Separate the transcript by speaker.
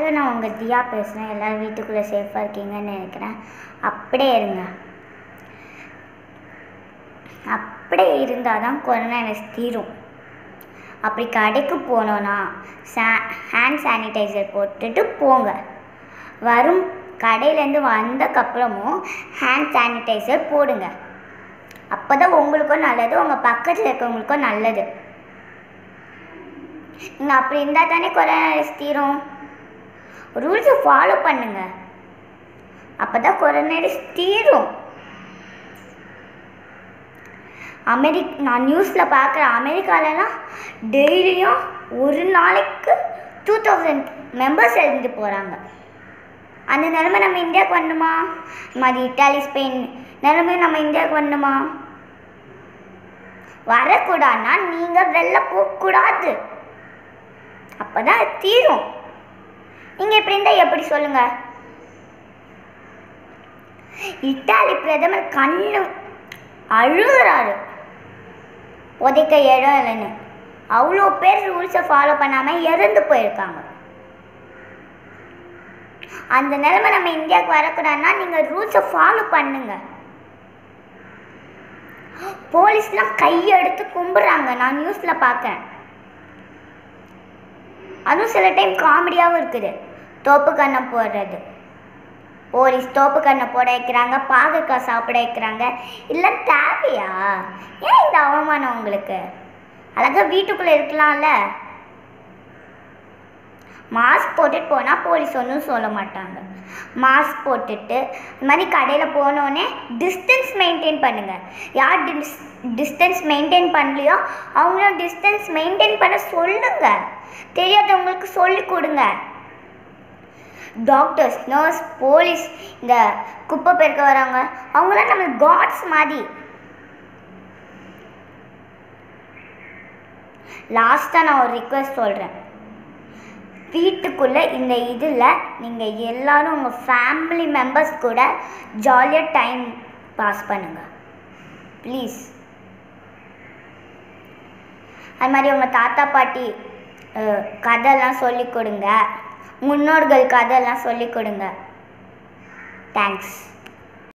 Speaker 1: வணக்கம் நான் உங்கள் தியா பேசுகிறேன் எல்லோரும் வீட்டுக்குள்ளே சேஃபாக இருக்கீங்கன்னு நினைக்கிறேன் அப்படியே இருங்க அப்படியே இருந்தால் தான் கொரோனா எனக்கு தீரும் அப்படி கடைக்கு போனோன்னா சா ஹேண்ட் சானிடைசர் போட்டுட்டு போங்க வரும் கடையிலேருந்து வந்தக்கப்புறமும் ஹேண்ட் சானிடைசர் போடுங்க அப்போ தான் உங்களுக்கும் நல்லது உங்கள் பக்கத்தில் இருக்கவங்களுக்கும் நல்லது நீங்கள் அப்படி இருந்தால் தானே கொரோனா வைரஸ் தீரும் ரூல்ஸை ஃபாலோ பண்ணுங்க அப்போ தான் கொரோனா வைரஸ் தீரும் அமெரிக் நான் நியூஸில் பார்க்குறேன் அமெரிக்காலலாம் டெய்லியும் ஒரு நாளைக்கு டூ தௌசண்ட் மெம்பர்ஸ் இருந்து போகிறாங்க அந்த நிலைமை நம்ம இந்தியாவுக்கு வரணுமா மாதிரி இட்டாலி ஸ்பெயின் நிலைமை நம்ம இந்தியாவுக்கு வரணுமா வரக்கூடாதுன்னா நீங்கள் வெளில போகக்கூடாது அப்போ தான் தீரும் நீங்கள் இப்படி இருந்தால் எப்படி சொல்லுங்கள் இட்டாலி பிரதமர் கண்ணு அழுகுறாரு உதைக்க இடம் இல்லைன்னு அவ்வளோ பேர் ரூல்ஸை ஃபாலோ பண்ணாமல் இறந்து போயிருக்காங்க அந்த நிலைமை நம்ம இந்தியாவுக்கு வரக்கூடாதுன்னா நீங்கள் ரூல்ஸை ஃபாலோ பண்ணுங்க போலீஸ்லாம் கையெடுத்து கும்பிட்றாங்க நான் நியூஸில் பார்க்கேன் அதுவும் சில டைம் காமெடியாகவும் இருக்குது தோப்பு கண்ணம் போடுறது போலீஸ் தோப்பு கண்ணை போட வைக்கிறாங்க பாகக்காய் சாப்பிட வைக்கிறாங்க இல்லை தேவையா ஏன் இந்த அவமானம் உங்களுக்கு அழகா வீட்டுக்குள்ளே இருக்கலாம்ல மாஸ்க் போட்டுட்டு போனால் போலீஸ் ஒன்றும் சொல்ல மாட்டாங்க மாஸ்க் போட்டுட்டு இந்த மாதிரி கடையில் போனோடனே டிஸ்டன்ஸ் மெயின்டைன் பண்ணுங்கள் யார் டிஸ் டிஸ்டன்ஸ் மெயின்டைன் பண்ணலையோ அவங்களும் டிஸ்டன்ஸ் மெயின்டைன் பண்ண சொல்லுங்க தெரியாதவங்களுக்கு சொல்லி கொடுங்க டாக்டர்ஸ் நர்ஸ் போலீஸ் இந்த குப்பை பெருக்க வராங்க அவங்களாம் நம்ம காட்ஸ் மாதிரி லாஸ்ட்டாக நான் ஒரு ரிக்வெஸ்ட் சொல்கிறேன் வீட்டுக்குள்ளே இந்த இதில் நீங்கள் எல்லாரும் உங்கள் ஃபேமிலி மெம்பர்ஸ் கூட ஜாலியாக டைம் பாஸ் பண்ணுங்கள் ப்ளீஸ் அது மாதிரி உங்கள் தாத்தா பாட்டி அஹ், கதைலாம் சொல்லிக் கொடுங்க முன்னோர்கள் கதைலாம் சொல்லிக் கொடுங்க தேங்க்ஸ்